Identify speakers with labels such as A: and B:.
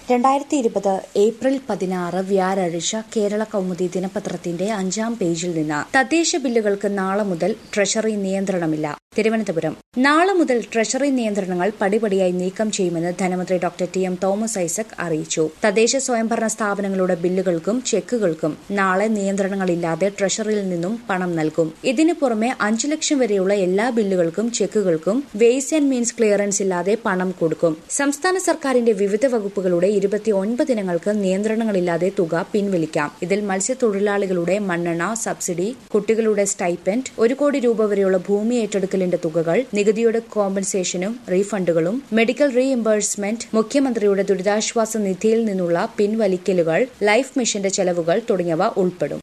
A: രണ്ടായിരത്തി ഇരുപത് ഏപ്രിൽ പതിനാറ് വ്യാഴാഴ്ച കേരള കൗമുദി ദിനപത്രത്തിന്റെ അഞ്ചാം പേജിൽ നിന്ന് തദ്ദേശ ബില്ലുകൾക്ക് നാളെ മുതൽ ട്രഷറി നിയന്ത്രണമില്ല തിരുവനന്തപുരം നാളെ മുതൽ ട്രഷറി നിയന്ത്രണങ്ങൾ പടിപടിയായി നീക്കം ചെയ്യുമെന്ന് ധനമന്ത്രി doctor T M Thomas Isaac അറിയിച്ചു തദ്ദേശ സ്വയംഭരണ സ്ഥാപനങ്ങളുടെ ബില്ലുകൾക്കും ചെക്കുകൾക്കും നാളെ നിയന്ത്രണങ്ങളില്ലാതെ ട്രഷറിയിൽ നിന്നും പണം നൽകും ഇതിനു പുറമെ അഞ്ചു ലക്ഷം വരെയുള്ള എല്ലാ ബില്ലുകൾക്കും ചെക്കുകൾക്കും വേസ് ആൻഡ് മീൻസ് ക്ലിയറൻസ് ഇല്ലാതെ പണം കൊടുക്കും സംസ്ഥാന സർക്കാരിന്റെ വിവിധ വകുപ്പുകളുടെ ഇരുപത്തിയൊൻപത് ഇനങ്ങൾക്ക് നിയന്ത്രണങ്ങളില്ലാതെ തുക പിൻവലിക്കാം ഇതിൽ മത്സ്യത്തൊഴിലാളികളുടെ മണ്ണെണ്ണ സബ്സിഡി കുട്ടികളുടെ സ്റ്റൈപ്പൻഡ് ഒരു കോടി രൂപ വരെയുള്ള ഭൂമി ഏറ്റെടുക്കലിന്റെ തുകകൾ നികുതിയുടെ കോമ്പൻസേഷനും റീഫണ്ടുകളും മെഡിക്കൽ റീഇംബേഴ്സ്മെന്റ് മുഖ്യമന്ത്രിയുടെ ദുരിതാശ്വാസ നിധിയിൽ നിന്നുള്ള പിൻവലിക്കലുകൾ ലൈഫ് മിഷന്റെ ചെലവുകൾ തുടങ്ങിയവ ഉൾപ്പെടും